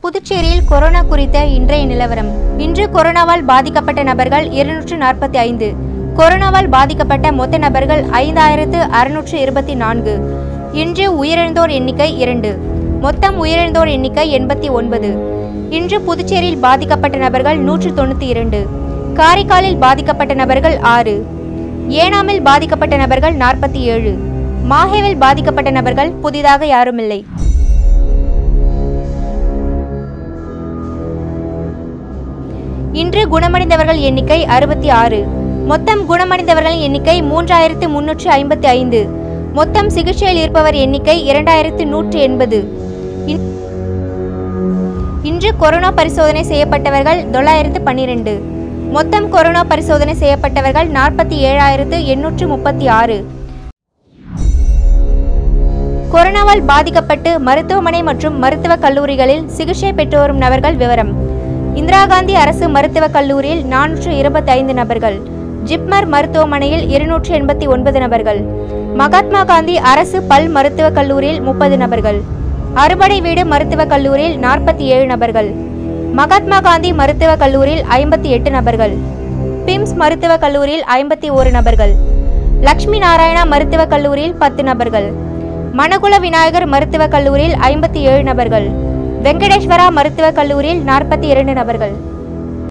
புதுச்சேரியில் கொரோனா குறித்த இன்றைய நிலவரம் இன்று கொரோனாவால் பாதிக்கப்பட்ட நபர்கள் இருநூற்று நாற்பத்தி ஐந்து கொரோனாவால் பாதிக்கப்பட்ட மொத்த நபர்கள் ஐந்தாயிரத்து அறுநூற்று இருபத்தி நான்கு இன்று உயிரிழந்தோர் எண்ணிக்கை இரண்டு மொத்தம் உயிரிழந்தோர் எண்ணிக்கை எண்பத்தி ஒன்பது இன்று புதுச்சேரியில் பாதிக்கப்பட்ட நபர்கள் நூற்று தொண்ணூற்றி இரண்டு காரைக்காலில் பாதிக்கப்பட்ட நபர்கள் ஆறு ஏனாமில் பாதிக்கப்பட்ட நபர்கள் நாற்பத்தி ஏழு மாஹேவில் பாதிக்கப்பட்ட நபர்கள் புதிதாக யாருமில்லை இன்று குணமடைந்தவர்கள் எண்ணிக்கை அறுபத்தி ஆறு மொத்தம் குணமடைந்தவர்களின் எண்ணிக்கை மூன்றாயிரத்து முன்னூற்று ஐம்பத்தி ஐந்து மொத்தம் சிகிச்சையில் இருப்பவர் எண்ணிக்கை இரண்டாயிரத்து நூற்று எண்பது இன்- இன்று கொரோனா பரிசோதனை செய்யப்பட்டவர்கள் தொள்ளாயிரத்து பன்னிரண்டு மொத்தம் கொரோனா பரிசோதனை செய்யப்பட்டவர்கள் நாற்பத்தி ஏழாயிரத்து எண்ணூற்று முப்பத்தி ஆறு கொரோனாவால் பாதிக்கப்பட்டு மருத்துவமனை மற்றும் மருத்துவக் கல்லூரிகளில் சிகிச்சை பெற்று வரும் நபர்கள் விவரம் இந்திரா காந்தி அரசு மருத்துவக் கல்லூரியில் நானூற்று இருபத்தி ஐந்து நபர்கள் ஜிப்மர் மருத்துவமனையில் இருநூற்று எண்பத்தி ஒன்பது நபர்கள் மகாத்மா காந்தி அரசு பல் மருத்துவக் கல்லூரியில் முப்பது நபர்கள் அறுபடை வீடு மருத்துவக் கல்லூரியில் நாற்பத்தி ஏழு நபர்கள் மகாத்மா காந்தி மருத்துவக் கல்லூரியில் ஐம்பத்தி எட்டு நபர்கள் பிம்ஸ் மருத்துவக் கல்லூரியில் ஐம்பத்தி ஓரு நபர்கள் லக்ஷ்மி நாராயணா மருத்துவக் கல்லூரியில் பத்து நபர்கள் மணகுல விநாயகர் மருத்துவக் கல்லூரியில் ஐம்பத்தி ஏழு நபர்கள் வெங்கடேஸ்வரா மருத்துவக் கல்லூரியில் நாற்பத்தி இரண்டு நபர்கள்